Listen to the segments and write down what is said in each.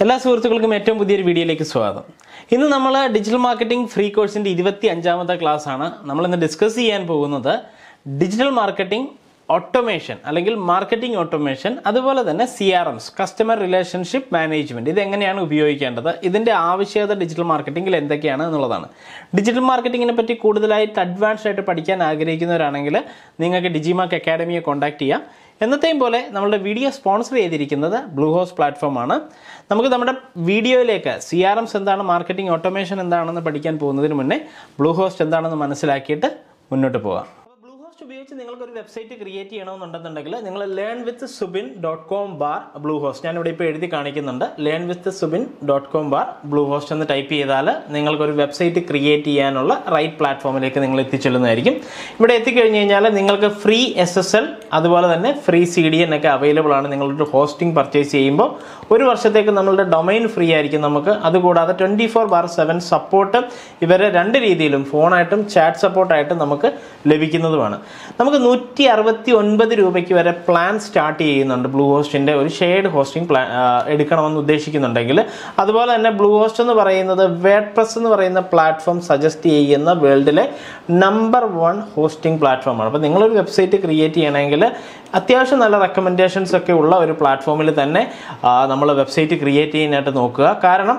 എല്ലാ സുഹൃത്തുക്കൾക്കും ഏറ്റവും പുതിയൊരു വീഡിയോയിലേക്ക് സ്വാഗതം ഇന്ന് നമ്മൾ ഡിജിറ്റൽ മാർക്കറ്റിംഗ് ഫ്രീ കോഴ്സിൻ്റെ ഇരുപത്തി അഞ്ചാമത്തെ ക്ലാസ് ആണ് നമ്മൾ ഇന്ന് ഡിസ്കസ് ചെയ്യാൻ പോകുന്നത് ഡിജിറ്റൽ മാർക്കറ്റിംഗ് ഓട്ടോമേഷൻ അല്ലെങ്കിൽ മാർക്കറ്റിംഗ് ഓട്ടോമേഷൻ അതുപോലെ തന്നെ C R Ms customer relationship management ഇത് എങ്ങനെയാണ് ഉപയോഗിക്കേണ്ടത് ഇതിന്റെ ആവശ്യകത ഡിജിറ്റൽ മാർക്കറ്റിംഗിൽ എന്തൊക്കെയാണ് എന്നുള്ളതാണ് ഡിജിറ്റൽ മാർക്കറ്റിംഗിനെ പറ്റി കൂടുതലായിട്ട് അഡ്വാൻസ്ഡ് ആയിട്ട് പഠിക്കാൻ ആഗ്രഹിക്കുന്നവരാണെങ്കിൽ നിങ്ങൾക്ക് ഡിജിമാർക്ക് അക്കാഡമിയെ കോൺടാക്ട് ചെയ്യാം എന്നത്തെയും പോലെ നമ്മുടെ വീഡിയോ സ്പോൺസർ ചെയ്തിരിക്കുന്നത് ബ്ലൂ ഹോസ് പ്ലാറ്റ്ഫോം ആണ് നമുക്ക് നമ്മുടെ വീഡിയോയിലേക്ക് സി ആർ എംസ് എന്താണ് മാർക്കറ്റിംഗ് ഓട്ടോമേഷൻ എന്താണെന്ന് പഠിക്കാൻ പോകുന്നതിന് മുന്നേ ബ്ലൂ ഹോസ്റ്റ് എന്താണെന്ന് മനസ്സിലാക്കിയിട്ട് മുന്നോട്ട് പോകാം അപ്പോൾ ബ്ലൂ ഹോസ്റ്റ് ഉപയോഗിച്ച് നിങ്ങൾക്ക് ഒരു വെബ്സൈറ്റ് ക്രിയേറ്റ് ചെയ്യണമെന്നുണ്ടെന്നുണ്ടെങ്കിൽ നിങ്ങൾ learn with Subin dot com bar blue host ഞാനിവിടെ ഇപ്പോൾ എഴുതി കാണിക്കുന്നുണ്ട് learn with Subin dot com bar blue host എന്ന് ടൈപ്പ് ചെയ്താൽ നിങ്ങൾക്കൊരു വെബ്സൈറ്റ് ക്രിയേറ്റ് ചെയ്യാനുള്ള റൈറ്റ് പ്ലാറ്റ്ഫോമിലേക്ക് നിങ്ങൾ എത്തിച്ചെല്ലുന്നതായിരിക്കും ഇവിടെ എത്തിക്കഴിഞ്ഞ് കഴിഞ്ഞാൽ നിങ്ങൾക്ക് ഫ്രീ എസ് എസ് എൽ അതുപോലെ തന്നെ ഫ്രീ സി ഡി എൻ ഒക്കെ അവൈലബിൾ ആണ് നിങ്ങളൊരു ഹോസ്റ്റിംഗ് പർച്ചേസ് ചെയ്യുമ്പോൾ ഒരു വർഷത്തേക്ക് നമ്മളുടെ ഡൊമൈൻ ഫ്രീ ആയിരിക്കും നമുക്ക് അതുകൂടാതെ twenty four bar seven support ഇവരെ രണ്ട് രീതിയിലും ഫോണായിട്ടും ചാറ്റ് സപ്പോർട്ടായിട്ടും നമുക്ക് ലഭിക്കുന്നതുമാണ് നമുക്ക് നൂറ്റി അറുപത്തി ഒൻപത് രൂപയ്ക്ക് വരെ പ്ലാൻ സ്റ്റാർട്ട് ചെയ്യുന്നുണ്ട് ബ്ലൂ ഹോസ്റ്റിന്റെ ഒരു ഷെയ്ഡ് ഹോസ്റ്റിംഗ് പ്ലാൻ എടുക്കണമെന്ന് ഉദ്ദേശിക്കുന്നുണ്ടെങ്കിൽ അതുപോലെ തന്നെ ബ്ലൂ ഹോസ്റ്റ് എന്ന് പറയുന്നത് വേഡ് പ്രസ് എന്ന് പറയുന്ന പ്ലാറ്റ്ഫോം സജസ്റ്റ് ചെയ്യുന്ന വേൾഡിലെ നമ്പർ വൺ ഹോസ്റ്റിംഗ് പ്ലാറ്റ്ഫോമാണ് അപ്പോൾ നിങ്ങളൊരു വെബ്സൈറ്റ് ക്രിയേറ്റ് ചെയ്യണമെങ്കിൽ അത്യാവശ്യം നല്ല റെക്കമെൻഡേഷൻസ് ഒക്കെ ഉള്ള ഒരു പ്ലാറ്റ്ഫോമിൽ തന്നെ നമ്മൾ വെബ്സൈറ്റ് ക്രിയേറ്റ് ചെയ്യാനായിട്ട് നോക്കുക കാരണം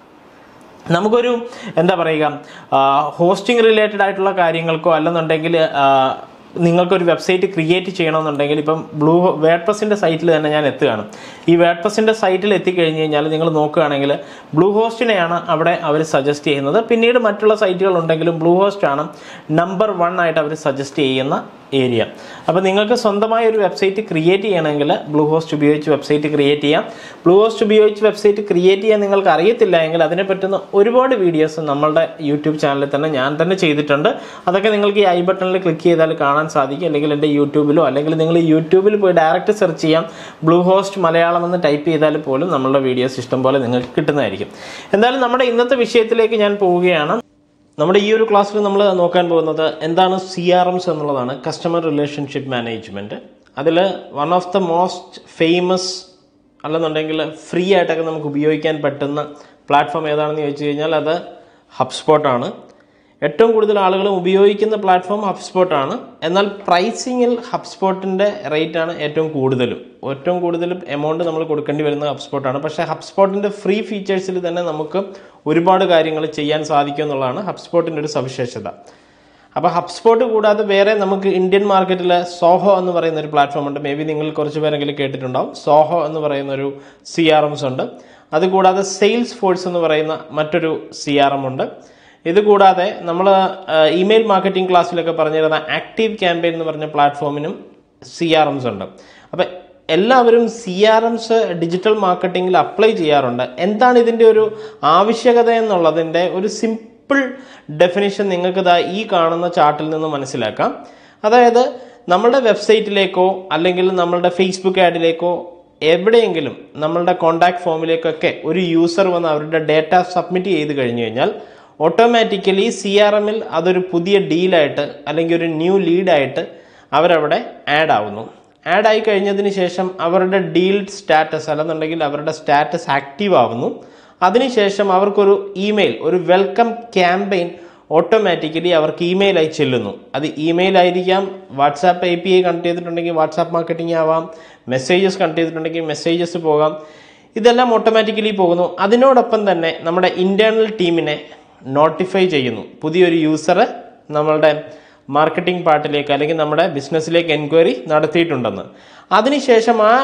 നമുക്കൊരു എന്താ പറയുക ഹോസ്റ്റിംഗ് റിലേറ്റഡ് ആയിട്ടുള്ള കാര്യങ്ങൾക്കോ അല്ലെന്നുണ്ടെങ്കിൽ ആ, നിങ്ങൾക്കൊരു വെബ്സൈറ്റ് ക്രിയേറ്റ് ചെയ്യണമെന്നുണ്ടെങ്കിൽ ഇപ്പം ബ്ലൂ വേഡ്പ്രസിൻ്റെ സൈറ്റിൽ തന്നെ ഞാൻ എത്തുകയാണ് ഈ വേഡ്പ്രസിൻ്റെ സൈറ്റിൽ എത്തിക്കഴിഞ്ഞ് കഴിഞ്ഞാൽ നിങ്ങൾ നോക്കുകയാണെങ്കിൽ ബ്ലൂ ഹോസ്റ്റിനെയാണ് അവിടെ അവർ സജസ്റ്റ് ചെയ്യുന്നത് പിന്നീട് മറ്റുള്ള സൈറ്റുകൾ ഉണ്ടെങ്കിലും ബ്ലൂ ഹോസ്റ്റ് ആണ് നമ്പർ വൺ ആയിട്ട് അവർ സജസ്റ്റ് ചെയ്യുന്ന ഏരിയ അപ്പോൾ നിങ്ങൾക്ക് സ്വന്തമായി ഒരു വെബ്സൈറ്റ് ക്രിയേറ്റ് ചെയ്യണമെങ്കിൽ ബ്ലൂ ഹോസ്റ്റ് ഉപയോഗിച്ച് വെബ്സൈറ്റ് ക്രിയേറ്റ് ചെയ്യാം ബ്ലൂ ഹോസ്റ്റ് ഉപയോഗിച്ച് വെബ്സൈറ്റ് ക്രിയേറ്റ് ചെയ്യാൻ നിങ്ങൾക്ക് അറിയത്തില്ല എങ്കിൽ അതിനെ പറ്റുന്ന ഒരുപാട് വീഡിയോസ് നമ്മളുടെ യൂട്യൂബ് ചാനലിൽ തന്നെ ഞാൻ തന്നെ ചെയ്തിട്ടുണ്ട് അതൊക്കെ നിങ്ങൾക്ക് ഈ ഐ ബട്ടണിൽ ക്ലിക്ക് ചെയ്താൽ കാണാൻ സാധിക്കും അല്ലെങ്കിൽ എൻ്റെ യൂട്യൂബിലോ അല്ലെങ്കിൽ നിങ്ങൾ യൂട്യൂബിൽ പോയി ഡയറക്റ്റ് സെർച്ച് ചെയ്യാം ബ്ലൂ ഹോസ്റ്റ് മലയാളം എന്ന് ടൈപ്പ് ചെയ്താൽ പോലും നമ്മളുടെ വീഡിയോസ് ഇഷ്ടം പോലെ നിങ്ങൾക്ക് കിട്ടുന്നതായിരിക്കും എന്തായാലും നമ്മുടെ ഇന്നത്തെ വിഷയത്തിലേക്ക് ഞാൻ പോവുകയാണ് നമ്മുടെ ഈ ഒരു ക്ലാസ്സിൽ നമ്മൾ നോക്കാൻ പോകുന്നത് എന്താണ് സി ആർ എംസ് എന്നുള്ളതാണ് കസ്റ്റമർ റിലേഷൻഷിപ്പ് മാനേജ്മെൻറ്റ് അതിൽ one of the most famous അല്ലെന്നുണ്ടെങ്കിൽ ഫ്രീ ആയിട്ടൊക്കെ നമുക്ക് ഉപയോഗിക്കാൻ പറ്റുന്ന പ്ലാറ്റ്ഫോം ഏതാണെന്ന് ചോദിച്ചു കഴിഞ്ഞാൽ അത് ഹബ്സ്പോട്ടാണ് ഏറ്റവും കൂടുതൽ ആളുകൾ ഉപയോഗിക്കുന്ന പ്ലാറ്റ്ഫോം ഹബ്സ്പോട്ടാണ് എന്നാൽ പ്രൈസിങ്ങിൽ ഹബ്സ്പോട്ടിൻ്റെ റേറ്റ് ആണ് ഏറ്റവും കൂടുതലും ഏറ്റവും കൂടുതൽ എമൗണ്ട് നമ്മൾ കൊടുക്കേണ്ടി വരുന്നത് ഹബ്സ്പോട്ടാണ് പക്ഷേ ഹബ്സ്പോട്ടിൻ്റെ ഫ്രീ ഫീച്ചേഴ്സിൽ തന്നെ നമുക്ക് ഒരുപാട് കാര്യങ്ങൾ ചെയ്യാൻ സാധിക്കും എന്നുള്ളതാണ് ഹബ്സ്പോട്ടിൻ്റെ ഒരു സവിശേഷത അപ്പോൾ ഹബ്സ്പോട്ട് കൂടാതെ വേറെ നമുക്ക് ഇന്ത്യൻ മാർക്കറ്റിൽ സോഹോ എന്ന് പറയുന്ന ഒരു പ്ലാറ്റ്ഫോം ഉണ്ട് മേ ബി നിങ്ങൾ കുറച്ച് പേരെങ്കിലും കേട്ടിട്ടുണ്ടാവും സോഹോ എന്ന് പറയുന്ന ഒരു സി ആർ എംസ് ഉണ്ട് അതുകൂടാതെ സെയിൽസ് ഫോഴ്സ് എന്ന് പറയുന്ന മറ്റൊരു സി ആർ എം ഉണ്ട് ഇത് കൂടാതെ നമ്മൾ ഇമെയിൽ മാർക്കറ്റിംഗ് ക്ലാസ്സിലൊക്കെ പറഞ്ഞിരുന്ന ആക്റ്റീവ് ക്യാമ്പയിൻ എന്ന് പറഞ്ഞ പ്ലാറ്റ്ഫോമിനും സി ആർ എംസ് ഉണ്ട് അപ്പം എല്ലാവരും സി ആർ എംസ് ഡിജിറ്റൽ മാർക്കറ്റിംഗിൽ അപ്ലൈ ചെയ്യാറുണ്ട് എന്താണ് ഇതിൻ്റെ ഒരു ആവശ്യകത എന്നുള്ളതിൻ്റെ ഒരു സിമ്പിൾ ഡെഫിനിഷൻ നിങ്ങൾക്ക് ഇതാ ഈ കാണുന്ന ചാർട്ടിൽ നിന്ന് മനസ്സിലാക്കാം അതായത് നമ്മളുടെ വെബ്സൈറ്റിലേക്കോ അല്ലെങ്കിൽ നമ്മളുടെ ഫേസ്ബുക്ക് ആഡിലേക്കോ എവിടെയെങ്കിലും നമ്മളുടെ കോൺടാക്ട് ഫോമിലേക്കൊക്കെ ഒരു യൂസർ വന്ന് അവരുടെ ഡേറ്റ സബ്മിറ്റ് ചെയ്ത് കഴിഞ്ഞു കഴിഞ്ഞാൽ ഓട്ടോമാറ്റിക്കലി സി ആർ എമ്മിൽ അതൊരു പുതിയ ഡീലായിട്ട് അല്ലെങ്കിൽ ഒരു ന്യൂ ലീഡായിട്ട് അവരവിടെ ആഡ് ആവുന്നു ആഡ് ആയി കഴിഞ്ഞതിന് ശേഷം അവരുടെ ഡീൽ സ്റ്റാറ്റസ് അല്ലെന്നുണ്ടെങ്കിൽ അവരുടെ സ്റ്റാറ്റസ് ആക്റ്റീവ് ആവുന്നു അതിനുശേഷം അവർക്കൊരു ഇമെയിൽ ഒരു വെൽക്കം ക്യാമ്പയിൻ ഓട്ടോമാറ്റിക്കലി അവർക്ക് ഇമെയിൽ ആയി ചെല്ലുന്നു അത് ഇമെയിൽ ആയിരിക്കാം WhatsApp A P I connect ചെയ്തിട്ടുണ്ടെങ്കിൽ വാട്സാപ്പ് മാർക്കറ്റിംഗ് ആവാം മെസ്സേജസ് കണക്ട് ചെയ്തിട്ടുണ്ടെങ്കിൽ മെസ്സേജസ് പോകാം ഇതെല്ലാം ഓട്ടോമാറ്റിക്കലി പോകുന്നു അതിനോടൊപ്പം തന്നെ നമ്മുടെ ഇന്റേണൽ ടീമിനെ നോട്ടിഫൈ ചെയ്യുന്നു പുതിയൊരു യൂസറ് നമ്മളുടെ മാർക്കറ്റിംഗ് പാർട്ടിലേക്ക് അല്ലെങ്കിൽ നമ്മുടെ ബിസിനസ്സിലേക്ക് എൻക്വയറി നടത്തിയിട്ടുണ്ടെന്ന് അതിനുശേഷം ആ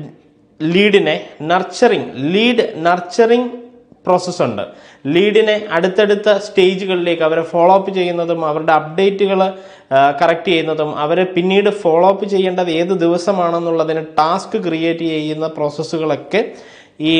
ലീഡിനെ നർച്ചറിങ് ലീഡ് നർച്ചറിങ് പ്രോസസ്സ് ഉണ്ട് ലീഡിനെ അടുത്തടുത്ത സ്റ്റേജുകളിലേക്ക് അവരെ ഫോളോ അപ്പ് ചെയ്യുന്നതും അവരുടെ അപ്ഡേറ്റുകൾ കറക്റ്റ് ചെയ്യുന്നതും അവരെ പിന്നീട് ഫോളോ അപ്പ് ചെയ്യേണ്ടത് ഏത് ദിവസമാണെന്നുള്ളതിന് ടാസ്ക് ക്രിയേറ്റ് ചെയ്യുന്ന പ്രോസസ്സുകളൊക്കെ ഈ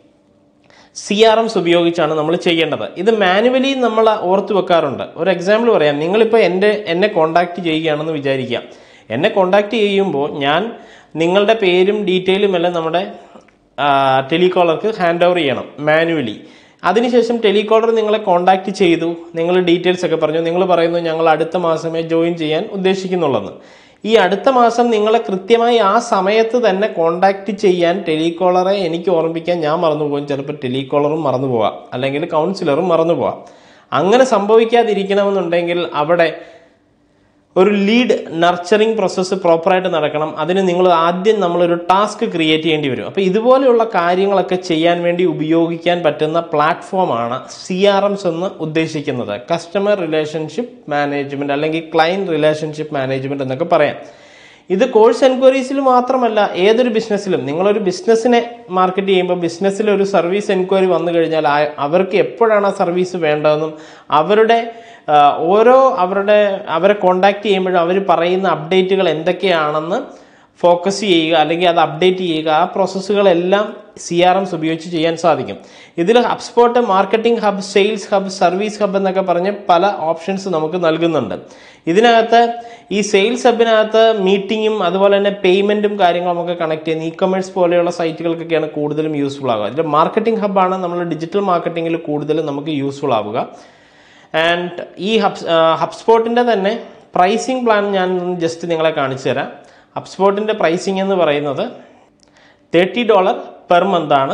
സി ആർ എംസ് ഉപയോഗിച്ചാണ് നമ്മൾ ചെയ്യേണ്ടത് ഇത് മാനുവലി നമ്മൾ ഓർത്ത് വെക്കാറുണ്ട് ഒരു എക്സാമ്പിൾ പറയാം നിങ്ങളിപ്പോൾ എൻ്റെ എന്നെ കോണ്ടാക്ട് ചെയ്യുകയാണെന്ന് വിചാരിക്കാം എന്നെ കോണ്ടാക്ട് ചെയ്യുമ്പോൾ ഞാൻ നിങ്ങളുടെ പേരും ഡീറ്റെയിലും എല്ലാം നമ്മുടെ ടെലികോളർക്ക് ഹാൻഡ് ഓവർ ചെയ്യണം മാനുവലി അതിനുശേഷം ടെലികോളർ നിങ്ങളെ കോണ്ടാക്ട് ചെയ്തു നിങ്ങൾ ഡീറ്റെയിൽസ് ഒക്കെ പറഞ്ഞു നിങ്ങൾ പറയുന്നു ഞങ്ങൾ അടുത്ത മാസമേ ജോയിൻ ചെയ്യാൻ ഉദ്ദേശിക്കുന്നുള്ളെന്ന് ഈ അടുത്ത മാസം നിങ്ങളെ കൃത്യമായി ആ സമയത്ത് തന്നെ കോണ്ടാക്ട് ചെയ്യാൻ ടെലികോളറെ എനിക്ക് ഓർമ്മിപ്പിക്കാൻ ഞാൻ മറന്നു പോകും ചിലപ്പോൾ ടെലികോളറും മറന്നു പോവാം അല്ലെങ്കിൽ കൗൺസിലറും മറന്നു പോവാം അങ്ങനെ സംഭവിക്കാതിരിക്കണമെന്നുണ്ടെങ്കിൽ അവിടെ ഒരു ലീഡ് നർച്ചറിങ് പ്രോസസ്സ് പ്രോപ്പറായിട്ട് നടക്കണം അതിന് നിങ്ങൾ ആദ്യം നമ്മളൊരു ടാസ്ക് ക്രിയേറ്റ് ചെയ്യേണ്ടി വരും അപ്പോൾ ഇതുപോലെയുള്ള കാര്യങ്ങളൊക്കെ ചെയ്യാൻ വേണ്ടി ഉപയോഗിക്കാൻ പറ്റുന്ന പ്ലാറ്റ്ഫോമാണ് സി ആർ എംസ് എന്ന് ഉദ്ദേശിക്കുന്നത് കസ്റ്റമർ റിലേഷൻഷിപ്പ് മാനേജ്മെൻറ്റ് അല്ലെങ്കിൽ ക്ലയൻറ്റ് റിലേഷൻഷിപ്പ് മാനേജ്മെൻറ്റ് എന്നൊക്കെ പറയാം ഇത് കോഴ്സ് എൻക്വയറീസിൽ മാത്രമല്ല ഏതൊരു ബിസിനസ്സിലും നിങ്ങളൊരു ബിസിനസ്സിനെ മാർക്കറ്റ് ചെയ്യുമ്പോൾ ബിസിനസ്സിൽ ഒരു സർവീസ് എൻക്വയറി വന്നു കഴിഞ്ഞാൽ ആ- അവർക്ക് എപ്പോഴാണ് ആ സർവീസ് വേണ്ടതെന്നും അവരുടെ ആ, ഓരോ അവരുടെ അവരെ കോണ്ടാക്ട് ചെയ്യുമ്പോഴും അവർ പറയുന്ന അപ്ഡേറ്റുകൾ എന്തൊക്കെയാണെന്ന് ഫോക്കസ് ചെയ്യുക അല്ലെങ്കിൽ അത് അപ്ഡേറ്റ് ചെയ്യുക ആ പ്രോസസ്സുകളെല്ലാം സി ആർ എംസ് ഉപയോഗിച്ച് ചെയ്യാൻ സാധിക്കും ഇതിൽ HubSpot marketing hub sales hub service hub എന്നൊക്കെ പറഞ്ഞ് പല ഓപ്ഷൻസ് നമുക്ക് നൽകുന്നുണ്ട് ഇതിനകത്ത് ഈ സെയിൽസ് ഹബിനകത്ത് മീറ്റിങ്ങും അതുപോലെ തന്നെ പേയ്മെൻറ്റും കാര്യങ്ങളും നമുക്ക് കണക്ട് ചെയ്യുന്ന ഇ കൊമേഴ്സ് പോലെയുള്ള സൈറ്റുകൾക്കൊക്കെയാണ് കൂടുതലും യൂസ്ഫുൾ ആവുക അതിൽ മാർക്കറ്റിംഗ് ഹബ്ബാണ് നമ്മൾ ഡിജിറ്റൽ മാർക്കറ്റിംഗിൽ കൂടുതലും നമുക്ക് യൂസ്ഫുൾ ആവുക ആൻഡ് ഈ ഹബ്സ് ഹബ്സ്പോട്ടിൻ്റെ തന്നെ പ്രൈസിങ് പ്ലാൻ ഞാൻ ജസ്റ്റ് നിങ്ങളെ കാണിച്ചു തരാം ഹബ്സ്പോട്ടിൻ്റെ പ്രൈസിങ് എന്ന് പറയുന്നത് തേർട്ടി ഡോളർ പെർ മന്താണ്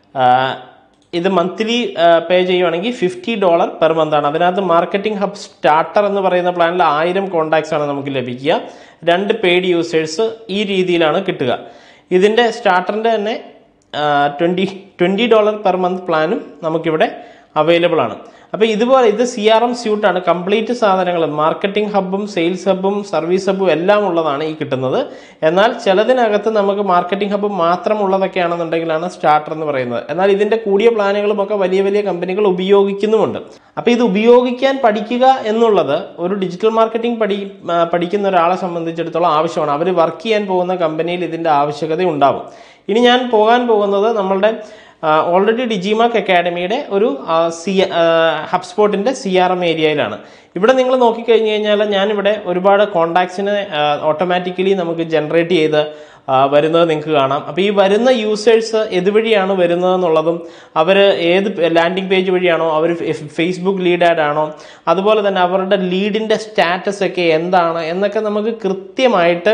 ഇത് മന്ത്ലി പേ ചെയ്യുവാണെങ്കിൽ ഫിഫ്റ്റി ഡോളർ പെർ മന്താണ് അതിനകത്ത് മാർക്കറ്റിംഗ് ഹബ് സ്റ്റാർട്ടർ എന്ന് പറയുന്ന പ്ലാനിൽ ആയിരം കോൺടാക്ട്സ് ആണ് നമുക്ക് ലഭിക്കുക രണ്ട് പെയ്ഡ് യൂസേഴ്സ് ഈ രീതിയിലാണ് കിട്ടുക ഇതിൻ്റെ സ്റ്റാർട്ടറിൻ്റെ തന്നെ twenty twenty dollar per month പ്ലാനും നമുക്കിവിടെ അവൈലബിൾ ആണ് അപ്പോൾ ഇതുപോലെ ഇത് സി ആർ എം സ്യൂട്ടാണ് കംപ്ലീറ്റ് സാധനങ്ങൾ മാർക്കറ്റിംഗ് ഹബ്ബും സെയിൽസ് ഹബ്ബും സർവീസ് ഹബ്ബും എല്ലാം ഉള്ളതാണ് ഈ കിട്ടുന്നത് എന്നാൽ ചിലതിനകത്ത് നമുക്ക് മാർക്കറ്റിംഗ് ഹബ്ബ് മാത്രം ഉള്ളതൊക്കെയാണെന്നുണ്ടെങ്കിലാണ് സ്റ്റാർട്ടർ എന്ന് പറയുന്നത് എന്നാൽ ഇതിൻ്റെ കൂടിയ പ്ലാനുകളും ഒക്കെ വലിയ വലിയ കമ്പനികൾ ഉപയോഗിക്കുന്നുമുണ്ട് അപ്പോൾ ഇത് ഉപയോഗിക്കാൻ പഠിക്കുക എന്നുള്ളത് ഒരു ഡിജിറ്റൽ മാർക്കറ്റിംഗ് പഠി ആ, പഠിക്കുന്ന ഒരാളെ സംബന്ധിച്ചിടത്തോളം ആവശ്യമാണ് അവർ വർക്ക് ചെയ്യാൻ പോകുന്ന കമ്പനിയിൽ ഇതിൻ്റെ ആവശ്യകത ഉണ്ടാവും ഇനി ഞാൻ പോകാൻ പോകുന്നത് നമ്മളുടെ ഓൾറെഡി ഡിജിമാർക്ക് അക്കാഡമിയുടെ ഒരു സി ഹബ്സ്പോട്ടിൻ്റെ സി ആർ എം ഏരിയയിലാണ് ഇവിടെ നിങ്ങൾ നോക്കിക്കഴിഞ്ഞ് കഴിഞ്ഞാൽ ഞാനിവിടെ ഒരുപാട് കോണ്ടാക്ട്സിനെ ഓട്ടോമാറ്റിക്കലി നമുക്ക് ജനറേറ്റ് ചെയ്ത് ആ, വരുന്നത് നിങ്ങൾക്ക് കാണാം അപ്പോൾ ഈ വരുന്ന യൂസേഴ്സ് ഏതുവഴിയാണ് വരുന്നതെന്നുള്ളതും അവർ ഏത് ലാൻഡിംഗ് പേജ് വഴിയാണോ അവർ ഫേസ്ബുക്ക് ലീഡ് ആഡ് ആണോ അതുപോലെ തന്നെ അവരുടെ ലീഡിൻ്റെ സ്റ്റാറ്റസ് ഒക്കെ എന്താണ് എന്നൊക്കെ നമുക്ക് കൃത്യമായിട്ട്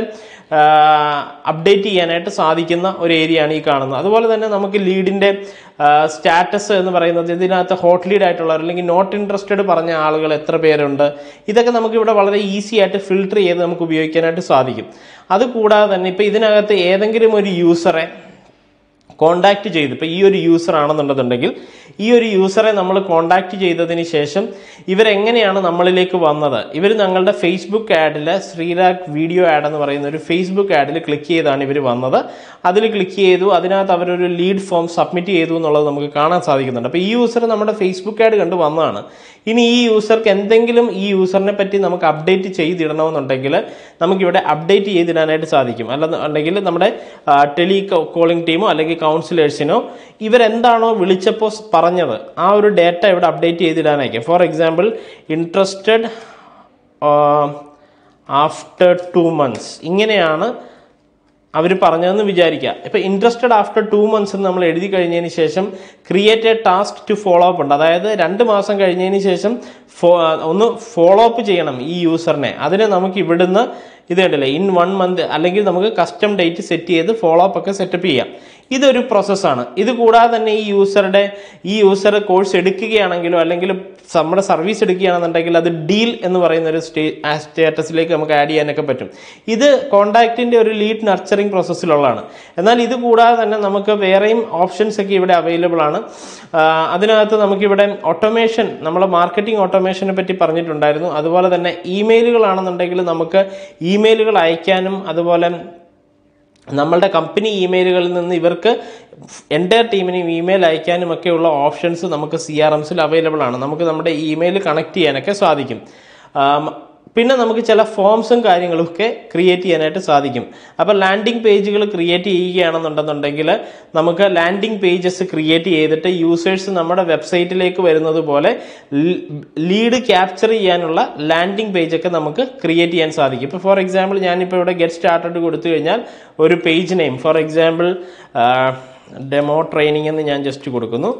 അപ്ഡേറ്റ് ചെയ്യാനായിട്ട് സാധിക്കുന്ന ഒരു ഏരിയയാണ് ഈ കാണുന്നത് അതുപോലെ തന്നെ നമുക്ക് ലീഡിൻ്റെ സ്റ്റാറ്റസ് എന്ന് പറയുന്നത് ഇതിനകത്ത് ഹോട്ട് ലീഡ് ആയിട്ടുള്ളവർ അല്ലെങ്കിൽ നോട്ട് ഇൻട്രസ്റ്റഡ് പറഞ്ഞ ആളുകൾ എത്ര പേരുണ്ട് ഇതൊക്കെ നമുക്ക് ഇവിടെ വളരെ ഈസി ആയിട്ട് ഫിൽട്ടർ ചെയ്ത് നമുക്ക് ഉപയോഗിക്കാനായിട്ട് സാധിക്കും അതുകൂടാതെ തന്നെ ഇപ്പോൾ ഇതിനകത്ത് ഏതെങ്കിലും ഒരു യൂസറെ കോണ്ടാക്ട് ചെയ്ത് ഇപ്പോൾ ഈ ഒരു യൂസർ ആണെന്നുണ്ടെന്നുണ്ടെങ്കിൽ ഈ ഒരു യൂസറെ നമ്മൾ കോണ്ടാക്ട് ചെയ്തതിന് ശേഷം ഇവരെങ്ങനെയാണ് നമ്മളിലേക്ക് വന്നത് ഇവർ ഞങ്ങളുടെ ഫേസ്ബുക്ക് ആഡിൽ ശ്രീരാഗ് വീഡിയോ ആഡ് എന്ന് പറയുന്ന ഒരു ഫേസ്ബുക്ക് ആഡിൽ ക്ലിക്ക് ചെയ്താണ് ഇവർ വന്നത് അതിൽ ക്ലിക്ക് ചെയ്തു അതിനകത്ത് അവരൊരു ലീഡ് ഫോം സബ്മിറ്റ് ചെയ്തു എന്നുള്ളത് നമുക്ക് കാണാൻ സാധിക്കുന്നുണ്ട് അപ്പോൾ ഈ യൂസർ നമ്മുടെ ഫേസ്ബുക്ക് ആഡ് കണ്ട് വന്നതാണ് ഇനി ഈ യൂസർക്ക് എന്തെങ്കിലും ഈ യൂസറിനെ പറ്റി നമുക്ക് അപ്ഡേറ്റ് ചെയ്തിടണമെന്നുണ്ടെങ്കിൽ നമുക്കിവിടെ അപ്ഡേറ്റ് ചെയ്തിടാനായിട്ട് സാധിക്കും അല്ലെന്നുണ്ടെങ്കിൽ നമ്മുടെ ടെലി കോളിംഗ് ടീമോ അല്ലെങ്കിൽ കൗൺസിലേഴ്സിനോ ഇവരെന്താണോ വിളിച്ചപ്പോൾ പറഞ്ഞത് ആ ഒരു ഡേറ്റ ഇവിടെ അപ്ഡേറ്റ് ചെയ്തിടാനായിരിക്കും for example interested after two months ഇങ്ങനെയാണ് അവർ പറഞ്ഞതെന്ന് വിചാരിക്കുക ഇപ്പോൾ ഇൻട്രസ്റ്റഡ് ആഫ്റ്റർ ടു മന്ത്സ് എന്ന് നമ്മൾ എഴുതി കഴിഞ്ഞതിന് ശേഷം create a task to follow up ഉണ്ട് അതായത് രണ്ട് മാസം കഴിഞ്ഞതിന് ശേഷം ഫോ ഒന്ന് ഫോളോ അപ്പ് ചെയ്യണം ഈ യൂസറിനെ അതിന് നമുക്ക് ഇവിടുന്ന് ഇത് കണ്ടില്ലേ ഇൻ വൺ മന്ത് അല്ലെങ്കിൽ നമുക്ക് കസ്റ്റം ഡേറ്റ് സെറ്റ് ചെയ്ത് ഫോളോ അപ്പ് ഒക്കെ സെറ്റപ്പ് ചെയ്യാം ഇതൊരു പ്രോസസ്സാണ് ഇത് കൂടാതെ തന്നെ ഈ യൂസറുടെ ഈ യൂസർ കോഴ്സ് എടുക്കുകയാണെങ്കിലോ അല്ലെങ്കിൽ നമ്മുടെ സർവീസ് എടുക്കുകയാണെന്നുണ്ടെങ്കിൽ അത് ഡീൽ എന്ന് പറയുന്ന ഒരു സ്റ്റേ സ്റ്റാറ്റസിലേക്ക് നമുക്ക് ആഡ് ചെയ്യാനൊക്കെ പറ്റും ഇത് കോണ്ടാക്റ്റിൻ്റെ ഒരു ലീഡ് നർച്ചറിങ് പ്രോസസ്സിലുള്ളതാണ് എന്നാൽ ഇത് കൂടാതെ തന്നെ നമുക്ക് വേറെയും ഓപ്ഷൻസ് ഒക്കെ ഇവിടെ അവൈലബിൾ ആണ് ആ, അതിനകത്ത് നമുക്കിവിടെ ഓട്ടോമേഷൻ നമ്മൾ മാർക്കറ്റിംഗ് ഓട്ടോമേഷനെ പറ്റി പറഞ്ഞിട്ടുണ്ടായിരുന്നു അതുപോലെ തന്നെ ഇമെയിലുകളാണെന്നുണ്ടെങ്കിൽ നമുക്ക് ഇമെയിലുകൾ അയക്കാനും അതുപോലെ നമ്മളുടെ കമ്പനി ഇമെയിലുകളിൽ നിന്ന് ഇവർക്ക് എൻ്റയർ ടീമിനും ഇമെയിൽ അയക്കാനും ഒക്കെയുള്ള ഓപ്ഷൻസ് നമുക്ക് സി ആർ എംസിൽ അവൈലബിൾ ആണ് നമുക്ക് നമ്മുടെ ഇമെയിൽ കണക്ട് ചെയ്യാനൊക്കെ സാധിക്കും ആം, പിന്നെ നമുക്ക് ചില ഫോംസും കാര്യങ്ങളും ഒക്കെ ക്രിയേറ്റ് ചെയ്യാനായിട്ട് സാധിക്കും അപ്പോൾ ലാൻഡിംഗ് പേജുകൾ ക്രിയേറ്റ് ചെയ്യുകയാണെന്നുണ്ടെന്നുണ്ടെങ്കിൽ നമുക്ക് ലാൻഡിംഗ് പേജസ് ക്രിയേറ്റ് ചെയ്തിട്ട് യൂസേഴ്സ് നമ്മുടെ വെബ്സൈറ്റിലേക്ക് വരുന്നത് പോലെ ലീഡ് ക്യാപ്ചർ ചെയ്യാനുള്ള ലാൻഡിംഗ് പേജൊക്കെ നമുക്ക് ക്രിയേറ്റ് ചെയ്യാൻ സാധിക്കും ഇപ്പോൾ ഫോർ എക്സാമ്പിൾ ഞാനിപ്പോൾ ഇവിടെ ഗെറ്റ് സ്റ്റാർട്ടഡ് കൊടുത്തു കഴിഞ്ഞാൽ ഒരു page name for example demo training എന്ന് ഞാൻ ജസ്റ്റ് കൊടുക്കുന്നു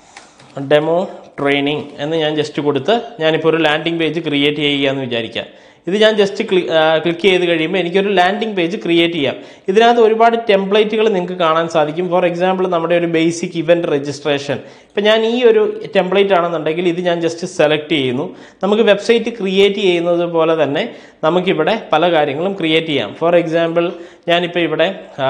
ഡെമോ ട്രെയിനിങ് എന്ന് ഞാൻ ജസ്റ്റ് കൊടുത്ത് ഞാനിപ്പോൾ ഒരു ലാൻഡിംഗ് പേജ് ക്രിയേറ്റ് ചെയ്യുക എന്ന് വിചാരിക്കാം ഇത് ഞാൻ ജസ്റ്റ് ക്ലിക്ക് ചെയ്ത് കഴിയുമ്പോൾ എനിക്കൊരു ലാൻഡിംഗ് പേജ് ക്രിയേറ്റ് ചെയ്യാം ഇതിനകത്ത് ഒരുപാട് ടെംപ്ലേറ്റുകൾ നിങ്ങൾക്ക് കാണാൻ സാധിക്കും ഫോർ എക്സാമ്പിൾ നമ്മുടെ ഒരു ബേസിക് ഇവന്റ് രജിസ്ട്രേഷൻ ഇപ്പം ഞാൻ ഈ ഒരു ടെംപ്ലേറ്റ് ആണെന്നുണ്ടെങ്കിൽ ഇത് ഞാൻ ജസ്റ്റ് സെലക്ട് ചെയ്യുന്നു നമുക്ക് വെബ്സൈറ്റ് ക്രിയേറ്റ് ചെയ്യുന്നത് പോലെ തന്നെ നമുക്കിവിടെ പല കാര്യങ്ങളും ക്രിയേറ്റ് ചെയ്യാം ഫോർ എക്സാമ്പിൾ ഞാനിപ്പോൾ ഇവിടെ ആ,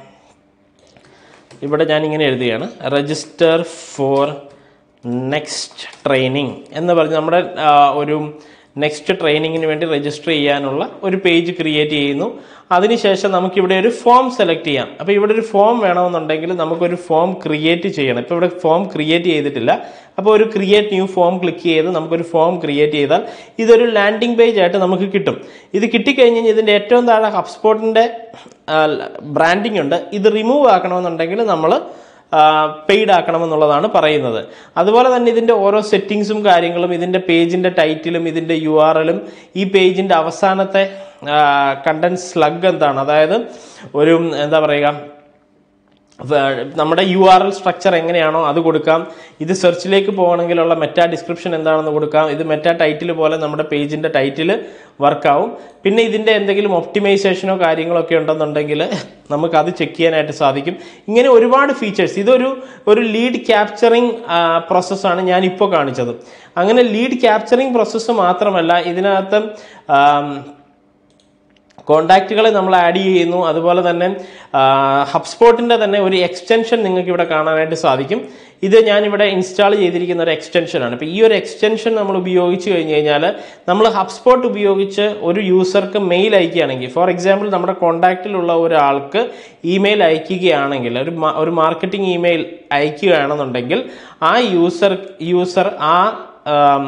ഇവിടെ ഞാൻ ഇങ്ങനെ എഴുതുകയാണ് രജിസ്റ്റർ ഫോർ നെക്സ്റ്റ് ട്രെയിനിങ് എന്ന് പറഞ്ഞ് നമ്മുടെ ആ, ഒരു നെക്സ്റ്റ് ട്രെയിനിങ്ങിന് വേണ്ടി രജിസ്റ്റർ ചെയ്യാനുള്ള ഒരു പേജ് ക്രിയേറ്റ് ചെയ്യുന്നു അതിനുശേഷം നമുക്കിവിടെ ഒരു ഫോം സെലക്ട് ചെയ്യാം അപ്പോൾ ഇവിടെ ഒരു ഫോം വേണമെന്നുണ്ടെങ്കിൽ നമുക്കൊരു ഫോം ക്രിയേറ്റ് ചെയ്യണം ഇപ്പോൾ ഇവിടെ ഫോം ക്രിയേറ്റ് ചെയ്തിട്ടില്ല അപ്പോൾ ഒരു ക്രിയേറ്റ് ന്യൂ ഫോം ക്ലിക്ക് ചെയ്ത് നമുക്കൊരു ഫോം ക്രിയേറ്റ് ചെയ്താൽ ഇതൊരു ലാൻഡിംഗ് പേജ് ആയിട്ട് നമുക്ക് കിട്ടും ഇത് കിട്ടിക്കഴിഞ്ഞ് കഴിഞ്ഞാൽ ഇതിൻ്റെ ഏറ്റവും താഴെ ഹബ്സ്പോട്ടിൻ്റെ ബ്രാൻഡിംഗ് ഉണ്ട് ഇത് റിമൂവ് ആക്കണമെന്നുണ്ടെങ്കിൽ നമ്മൾ പെയ്ഡ് ആക്കണമെന്നുള്ളതാണ് പറയുന്നത് അതുപോലെ തന്നെ ഇതിൻ്റെ ഓരോ സെറ്റിങ്സും കാര്യങ്ങളും ഇതിൻ്റെ പേജിൻ്റെ ടൈറ്റിലും ഇതിൻ്റെ യു ആർ എല്ലും ഈ പേജിൻ്റെ അവസാനത്തെ കണ്ടന്റ് സ്ലഗ് എന്താണ് അതായത് ഒരു എന്താ പറയുക വ- നമ്മുടെ യു ആർ എൽ സ്ട്രക്ചർ എങ്ങനെയാണോ അത് കൊടുക്കാം ഇത് സെർച്ചിലേക്ക് പോകണമെങ്കിലുള്ള മെറ്റാ ഡിസ്ക്രിപ്ഷൻ എന്താണെന്ന് കൊടുക്കാം ഇത് മെറ്റാ ടൈറ്റിൽ പോലെ നമ്മുടെ പേജിൻ്റെ ടൈറ്റിൽ വർക്കാവും പിന്നെ ഇതിൻ്റെ എന്തെങ്കിലും ഒപ്റ്റിമൈസേഷനോ കാര്യങ്ങളോ ഒക്കെ ഉണ്ടെന്നുണ്ടെങ്കിൽ നമുക്ക് അത് ചെക്ക് ചെയ്യാനായിട്ട് സാധിക്കും ഇങ്ങനെ ഒരുപാട് ഫീച്ചേഴ്സ് ഇതൊരു ഒരു ലീഡ് ക്യാപ്ചറിങ് പ്രോസസ്സാണ് ഞാൻ ഇപ്പോൾ കാണിച്ചത് അങ്ങനെ ലീഡ് ക്യാപ്ചറിങ് പ്രോസസ്സ് മാത്രമല്ല ഇതിനകത്ത് ആം, കോണ്ടാക്റ്റുകളെ നമ്മൾ ആഡ് ചെയ്യുന്നു അതുപോലെ തന്നെ ഹബ്സ്പോട്ടിൻ്റെ തന്നെ ഒരു എക്സ്റ്റൻഷൻ നിങ്ങൾക്ക് ഇവിടെ കാണാനായിട്ട് സാധിക്കും ഇത് ഞാനിവിടെ ഇൻസ്റ്റാൾ ചെയ്തിരിക്കുന്ന ഒരു എക്സ്റ്റൻഷനാണ് ഇപ്പോൾ ഈ ഒരു എക്സ്റ്റൻഷൻ നമ്മൾ ഉപയോഗിച്ച് കഴിഞ്ഞ് കഴിഞ്ഞാൽ നമ്മൾ ഹബ്സ്പോട്ട് ഉപയോഗിച്ച് ഒരു യൂസർക്ക് മെയിൽ അയക്കുകയാണെങ്കിൽ ഫോർ എക്സാമ്പിൾ നമ്മുടെ കോണ്ടാക്റ്റിലുള്ള ഒരാൾക്ക് ഇമെയിൽ അയക്കുകയാണെങ്കിൽ ഒരു മാ- ഒരു മാർക്കറ്റിംഗ് ഇമെയിൽ അയക്കുകയാണെന്നുണ്ടെങ്കിൽ ആ യൂസർ യൂസർ ആ ആം,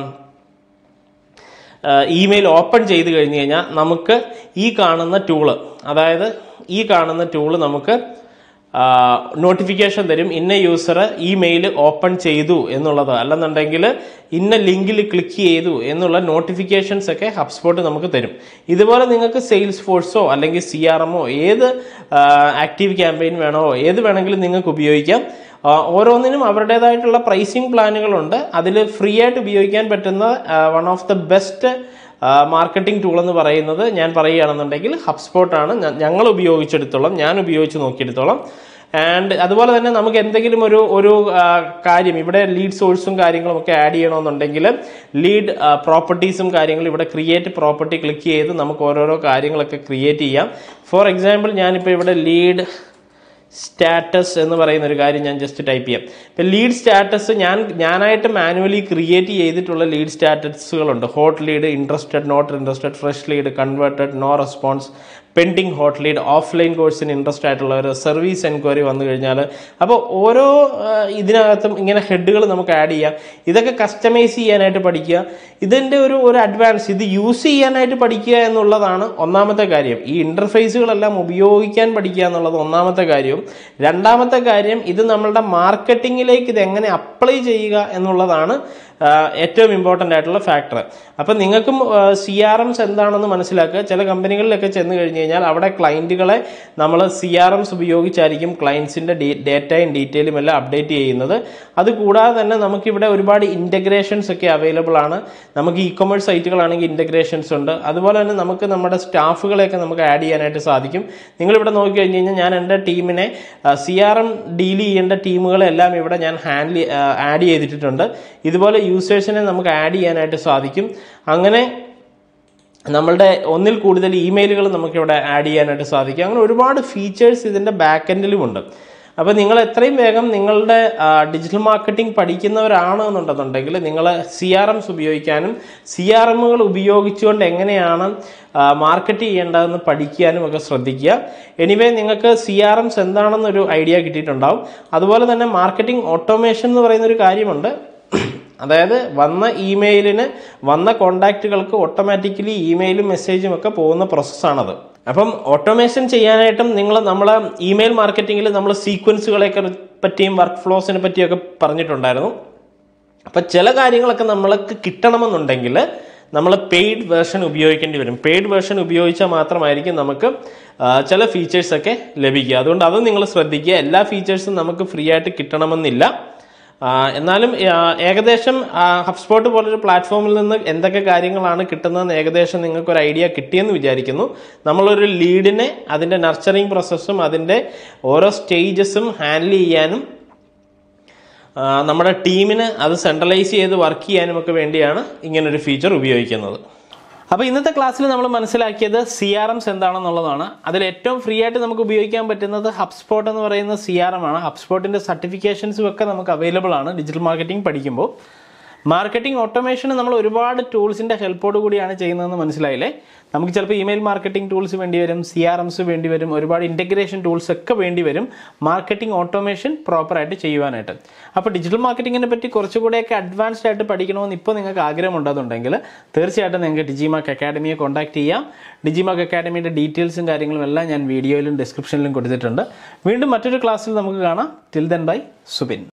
ഇമെയിൽ ഓപ്പൺ ചെയ്ത് കഴിഞ്ഞ് കഴിഞ്ഞാൽ നമുക്ക് ഈ കാണുന്ന ടൂള് അതായത് ഈ കാണുന്ന ടൂള് നമുക്ക് നോട്ടിഫിക്കേഷൻ തരും ഇന്ന യൂസർ ഈ മെയിൽ ഓപ്പൺ ചെയ്തു എന്നുള്ളത് അല്ലെന്നുണ്ടെങ്കിൽ ഇന്ന ലിങ്കിൽ ക്ലിക്ക് ചെയ്തു എന്നുള്ള നോട്ടിഫിക്കേഷൻസ് ഒക്കെ ഹബ്സ്പോട്ട് നമുക്ക് തരും ഇതുപോലെ നിങ്ങൾക്ക് സെയിൽസ് ഫോഴ്സോ അല്ലെങ്കിൽ സി ആർ എമ്മോ ഏത് ആക്റ്റീവ് ക്യാമ്പയിൻ വേണോ ഏത് വേണമെങ്കിലും നിങ്ങൾക്ക് ഉപയോഗിക്കാം ആ, ഓരോന്നിനും അവരുടേതായിട്ടുള്ള പ്രൈസിങ് പ്ലാനുകളുണ്ട് അതിൽ ഫ്രീ ആയിട്ട് ഉപയോഗിക്കാൻ പറ്റുന്ന one of the best marketing tool എന്ന് പറയുന്നത് ഞാൻ പറയുകയാണെന്നുണ്ടെങ്കിൽ ഹബ്സ്പോട്ടാണ് ഞങ്ങൾ ഉപയോഗിച്ചെടുത്തോളം ഞാൻ ഉപയോഗിച്ച് നോക്കിയെടുത്തോളം ആൻഡ് അതുപോലെ തന്നെ നമുക്ക് എന്തെങ്കിലും ഒരു ഒരു ആ, കാര്യം ഇവിടെ ലീഡ് സോഴ്സും കാര്യങ്ങളും ഒക്കെ ആഡ് ചെയ്യണമെന്നുണ്ടെങ്കിൽ ലീഡ് പ്രോപ്പർട്ടീസും കാര്യങ്ങളും ഇവിടെ ക്രിയേറ്റ് പ്രോപ്പർട്ടി ക്ലിക്ക് ചെയ്ത് നമുക്ക് ഓരോരോ കാര്യങ്ങളൊക്കെ ക്രിയേറ്റ് ചെയ്യാം ഫോർ എക്സാമ്പിൾ ഞാനിപ്പോൾ ഇവിടെ ലീഡ് സ്റ്റാറ്റസ് എന്ന് പറയുന്ന ഒരു കാര്യം ഞാൻ ജസ്റ്റ് ടൈപ്പ് ചെയ്യാം ഇപ്പം ലീഡ് സ്റ്റാറ്റസ് ഞാൻ ഞാനായിട്ട് മാനുവലി ക്രിയേറ്റ് ചെയ്തിട്ടുള്ള ലീഡ് സ്റ്റാറ്റസുകളുണ്ട് hot lead interested not interested fresh lead converted no response pending hot lead offline കോഴ്സിന് ഇൻട്രസ്റ്റ് ആയിട്ടുള്ളവർ സർവീസ് എൻക്വയറി വന്നു കഴിഞ്ഞാൽ അപ്പോൾ ഓരോ ആ, ഇതിനകത്തും ഇങ്ങനെ ഹെഡുകൾ നമുക്ക് ആഡ് ചെയ്യാം ഇതൊക്കെ കസ്റ്റമൈസ് ചെയ്യാനായിട്ട് പഠിക്കുക ഇതിൻ്റെ ഒരു ഒരു അഡ്വാൻസ് ഇത് യൂസ് ചെയ്യാനായിട്ട് പഠിക്കുക എന്നുള്ളതാണ് ഒന്നാമത്തെ കാര്യം ഈ ഇൻ്റർഫേസുകളെല്ലാം ഉപയോഗിക്കാൻ പഠിക്കുക എന്നുള്ളത് ഒന്നാമത്തെ കാര്യവും രണ്ടാമത്തെ കാര്യം ഇത് നമ്മളുടെ മാർക്കറ്റിങ്ങിലേക്ക് ഇത് എങ്ങനെ അപ്ലൈ ചെയ്യുക എന്നുള്ളതാണ് ആ, ഏറ്റവും ഇമ്പോർട്ടൻ്റ് ആയിട്ടുള്ള ഫാക്ടർ അപ്പം നിങ്ങൾക്കും സി ആർ എംസ് എന്താണെന്ന് മനസ്സിലാക്കുക ചില കമ്പനികളിലൊക്കെ ചെന്ന് കഴിഞ്ഞ് കഴിഞ്ഞാൽ അവിടെ ക്ലയൻറ്റുകളെ നമ്മൾ സി ആർ എംസ് ഉപയോഗിച്ചായിരിക്കും ക്ലയൻസിൻ്റെ ഡേറ്റയും ഡീറ്റെയിലും എല്ലാം അപ്ഡേറ്റ് ചെയ്യുന്നത് അതുകൂടാതെ തന്നെ നമുക്കിവിടെ ഒരുപാട് ഇൻ്റഗ്രേഷൻസ് ഒക്കെ അവൈലബിൾ ആണ് നമുക്ക് ഇ കൊമേഴ്സ് സൈറ്റുകളാണെങ്കിൽ ഇൻ്റഗ്രേഷൻസ് ഉണ്ട് അതുപോലെ തന്നെ നമുക്ക് നമ്മുടെ സ്റ്റാഫുകളെയൊക്കെ നമുക്ക് ആഡ് ചെയ്യാനായിട്ട് സാധിക്കും നിങ്ങളിവിടെ നോക്കി കഴിഞ്ഞ് കഴിഞ്ഞാൽ ഞാൻ എൻ്റെ ടീമിനെ സി ആർ എം ഡീൽ ചെയ്യേണ്ട ടീമുകളെല്ലാം ഇവിടെ ഞാൻ ഹാൻഡിൽ ആഡ് ചെയ്തിട്ടുണ്ട് ഇതുപോലെ യൂസേഴ്സിനെ നമുക്ക് ആഡ് ചെയ്യാനായിട്ട് സാധിക്കും അങ്ങനെ നമ്മളുടെ ഒന്നിൽ കൂടുതൽ ഇമെയിലുകൾ നമുക്കിവിടെ ആഡ് ചെയ്യാനായിട്ട് സാധിക്കും അങ്ങനെ ഒരുപാട് ഫീച്ചേഴ്സ് ഇതിൻ്റെ ബാക്ക് എൻഡിലുമുണ്ട് അപ്പോൾ നിങ്ങൾ എത്രയും വേഗം നിങ്ങളുടെ ഡിജിറ്റൽ മാർക്കറ്റിംഗ് പഠിക്കുന്നവരാണ് എന്നുണ്ടെന്നുണ്ടെങ്കിൽ നിങ്ങൾ സി ആർ എംസ് ഉപയോഗിക്കാനും സി ആർ എമ്മുകൾ ഉപയോഗിച്ചുകൊണ്ട് എങ്ങനെയാണ് മാർക്കറ്റ് ചെയ്യേണ്ടതെന്ന് പഠിക്കാനും ഒക്കെ ശ്രദ്ധിക്കുക എനിവേ നിങ്ങൾക്ക് സി ആർ എംസ് എന്താണെന്നൊരു ഐഡിയ കിട്ടിയിട്ടുണ്ടാവും അതുപോലെ തന്നെ മാർക്കറ്റിംഗ് ഓട്ടോമേഷൻ എന്ന് പറയുന്ന ഒരു കാര്യമുണ്ട് അതായത് വന്ന ഇമെയിലിന് വന്ന കോണ്ടാക്റ്റുകൾക്ക് ഓട്ടോമാറ്റിക്കലി ഇമെയിലും മെസ്സേജും ഒക്കെ പോകുന്ന പ്രോസസ്സാണത് അപ്പം ഓട്ടോമേഷൻ ചെയ്യാനായിട്ടും നിങ്ങൾ നമ്മളെ ഇമെയിൽ മാർക്കറ്റിങ്ങിൽ നമ്മൾ സീക്വൻസുകളെയൊക്കെ പറ്റിയും വർക്ക് ഫ്ലോസിനെ പറ്റിയൊക്കെ പറഞ്ഞിട്ടുണ്ടായിരുന്നു അപ്പം ചില കാര്യങ്ങളൊക്കെ നമ്മൾക്ക് കിട്ടണമെന്നുണ്ടെങ്കിൽ നമ്മൾ പെയ്ഡ് വേർഷൻ ഉപയോഗിക്കേണ്ടി വരും പെയ്ഡ് വേർഷൻ ഉപയോഗിച്ചാൽ മാത്രമായിരിക്കും നമുക്ക് ആ, ചില ഫീച്ചേഴ്സൊക്കെ ലഭിക്കുക അതുകൊണ്ട് അത് നിങ്ങൾ ശ്രദ്ധിക്കുക എല്ലാ ഫീച്ചേഴ്സും നമുക്ക് ഫ്രീ ആയിട്ട് കിട്ടണമെന്നില്ല ആ, എന്നാലും ആ, ഏകദേശം ഹബ്സ്പോട്ട് പോലൊരു പ്ലാറ്റ്ഫോമിൽ നിന്ന് എന്തൊക്കെ കാര്യങ്ങളാണ് കിട്ടുന്നതെന്ന് ഏകദേശം നിങ്ങൾക്ക് ഒരു ഐഡിയ കിട്ടിയെന്ന് വിചാരിക്കുന്നു നമ്മളൊരു ലീഡിനെ അതിൻ്റെ നർച്ചറിങ് പ്രോസസ്സും അതിൻ്റെ ഓരോ സ്റ്റേജസും ഹാൻഡിൽ ചെയ്യാനും ആ, നമ്മുടെ ടീമിന് അത് സെൻട്രലൈസ് ചെയ്ത് വർക്ക് ചെയ്യാനും ഒക്കെ വേണ്ടിയാണ് ഇങ്ങനൊരു ഫീച്ചർ ഉപയോഗിക്കുന്നത് അപ്പോൾ ഇന്നത്തെ ക്ലാസ്സിൽ നമ്മൾ മനസ്സിലാക്കിയത് സി ആർ എംസ് എന്താണെന്നുള്ളതാണ് അതിൽ ഏറ്റവും ഫ്രീ ആയിട്ട് നമുക്ക് ഉപയോഗിക്കാൻ പറ്റുന്നത് ഹബ്സ്പോട്ട് എന്ന് പറയുന്ന സി ആർ എം ആണ് ഹബ്സ്പോട്ടിൻ്റെ സർട്ടിഫിക്കേഷൻസും ഒക്കെ നമുക്ക് അവൈലബിൾ ആണ് ഡിജിറ്റൽ മാർക്കറ്റിംഗ് പഠിക്കുമ്പോൾ മാർക്കറ്റിംഗ് ഓട്ടോമേഷൻ നമ്മൾ ഒരുപാട് ടൂൾസിൻ്റെ ഹെൽപ്പോട് കൂടിയാണ് ചെയ്യുന്നതെന്ന് മനസ്സിലായില്ലേ നമുക്ക് ചിലപ്പോൾ ഇമെയിൽ മാർക്കറ്റിംഗ് ടൂൾസ് വേണ്ടി വരും സി ആർ എംസ് വേണ്ടി വരും ഒരുപാട് ഇൻറ്റഗ്രേഷൻ ടൂൾസ് ഒക്കെ വേണ്ടി വരും മാർക്കറ്റിംഗ് ഓട്ടോമേഷൻ പ്രോപ്പറായിട്ട് ചെയ്യുവാനായിട്ട് അപ്പോൾ ഡിജിറ്റൽ മാർക്കറ്റിങ്ങിനെ പറ്റി കുറച്ചുകൂടെയൊക്കെ അഡ്വാൻസ്ഡ് ആയിട്ട് പഠിക്കണമെന്ന് ഇപ്പോൾ നിങ്ങൾക്ക് ആഗ്രഹമുണ്ടെന്നുണ്ടെങ്കിൽ തീർച്ചയായിട്ടും നിങ്ങൾക്ക് ഡിജിമാർക്ക് അക്കാഡമിയെ കോൺടാക്ട് ചെയ്യാം ഡിജിമാർക്ക് അക്കാഡമിയുടെ ഡീറ്റെയിൽസും കാര്യങ്ങളും എല്ലാം ഞാൻ വീഡിയോയിലും ഡിസ്ക്രിപ്ഷനിലും കൊടുത്തിട്ടുണ്ട് വീണ്ടും മറ്റൊരു ക്ലാസ്സിൽ നമുക്ക് കാണാം ടിൽ ദെൻ ബൈ സുബിൻ